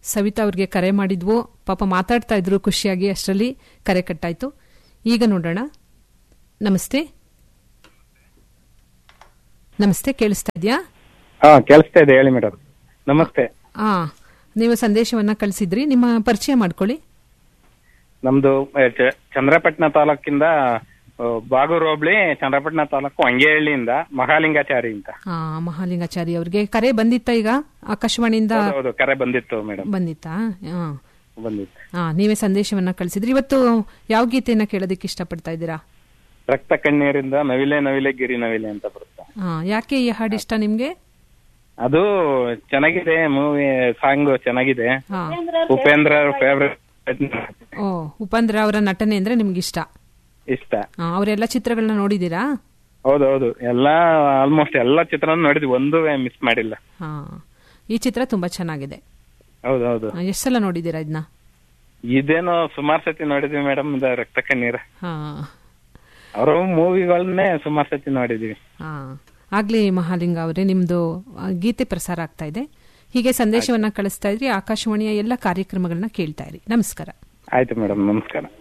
ಸವಿತಾ ಅವ್ರಿಗೆ ಕರೆ ಮಾಡಿದ್ವು ಪಾಪ ಮಾತಾಡ್ತಾ ಇದ್ರು ಖುಷಿಯಾಗಿ ಅಷ್ಟರಲ್ಲಿ ಕರೆ ಕಟ್ಟಾಯ್ತು ಈಗ ನೋಡೋಣ ನಮಸ್ತೆ ನಮಸ್ತೆ ಕೇಳಿಸ್ತಾ ಇದ್ಯಾ ಹಾ ಕೇಳಿಸ್ತಾ ಇದೆ ಹೇಳಿ ಮೇಡಮ್ ನಮಸ್ತೆ ಆ ನೀವು ಸಂದೇಶವನ್ನ ಕಳಿಸಿದ್ರಿ ನಿಮ್ಮ ಪರಿಚಯ ಮಾಡ್ಕೊಳ್ಳಿ ನಮ್ದು ಆ, ಚ- ಚಂದ್ರಪಟ್ಟಣ ತಾಲೂಕಿಂದ ಆ, ಬಾಗೂರು ಹೋಬ್ಳಿ ಚಂದ್ರಪಟ್ಟಣ ತಾಲೂಕು ಹೊಂಗೇಹಳ್ಳಿಯಿಂದ ಮಹಾಲಿಂಗಾಚಾರಿ ಅಂತ ಆ ಮಹಾಲಿಂಗಾಚಾರಿ ಅವ್ರಿಗೆ ಕರೆ ಬಂದಿತ್ತಾ ಈಗ ಆಕಾಶವಾಣಿಯಿಂದ ಹೌದು, ಹೌದು ಕರೆ ಬಂದಿತ್ತು ಮೇಡಮ್ ಬಂದಿತ್ತಾ ಆ. ಬಂದಿತ್ತು ಆ, ನೀವೇ ಸಂದೇಶವನ್ನ ಕಳಿಸಿದ್ರಿ ಇವತ್ತು ಯಾವ ಗೀತೆಯನ್ನ ಕೇಳೋದಕ್ಕೆ ಇಷ್ಟಪಡ್ತಾ ಇದ್ದೀರಾ ರಕ್ತ ಕಣ್ಣೀರಿಂದ ನವಿಲೆ ನವಿಲೆ ಗಿರಿ ನವಿಲೆ ಅಂತ ಬರುತ್ತೆ ಆ, ಯಾಕೆ ಈ ಹಾಡು ಇಷ್ಟ ನಿಮ್ಗೆ ಅದು ಚೆನ್ನಾಗಿದೆ ಮೂವಿ ಸಾಂಗ್ ಚೆನ್ನಾಗಿದೆ ಹಾ ಉಪೇಂದ್ರ ಫೇವ್ರೆಟ್ ಓ ಉಪೇಂದ್ರ ಅವರ ನಟನೆ ಅಂದ್ರೆ ನಿಮ್ಗೆ ಇಷ್ಟ ಇಷ್ಟ ಆ, ಅವರೆಲ್ಲ ಚಿತ್ರಗಳನ್ನ ನೋಡಿದೀರಾ ಹೌದು ಹೌದು ಎಲ್ಲಾ ಆಲ್ಮೋಸ್ಟ್ ಎಲ್ಲಾ ಚಿತ್ರನೂ ನೋಡಿದ್ವಿ ಒಂದು ಮಿಸ್ ಮಾಡಿಲ್ಲ ಹಾ ಈ ಚಿತ್ರ ತುಂಬಾ ಚೆನ್ನಾಗಿದೆ ಹೌದು ಹೌದು ಆ, ಎಷ್ಟ್ ಸಲ ನೋಡಿದೀರಾ ಇದನ್ನ ಇದೇನೋ ಸುಮಾರು ಸತಿ ನೋಡಿದ್ವಿ ಮೇಡಮ್ ಇದು ರಕ್ತ ಕಣ್ಣೀರ ಹಾ ಅವ್ರ ಮೂವಿಗಳನ್ನೇ ಸುಮಾರು ಸತಿ ನೋಡಿದೀವಿ ಹಾ ಆಗ್ಲಿ ಮಹಾಲಿಂಗ ಅವರೇ ನಿಮ್ದು ಆ, ಗೀತೆ ಪ್ರಸಾರ ಆಗ್ತಾ ಇದೆ ಹೀಗೆ ಸಂದೇಶವನ್ನ ಕಳಿಸ್ತಾ ಇದ್ರಿ ಆಕಾಶವಾಣಿಯ ಎಲ್ಲ ಕಾರ್ಯಕ್ರಮಗಳನ್ನ ಕೇಳ್ತಾ ಇರಿ ನಮಸ್ಕಾರ ಆಯ್ತು ಮೇಡಮ್ ನಮಸ್ಕಾರ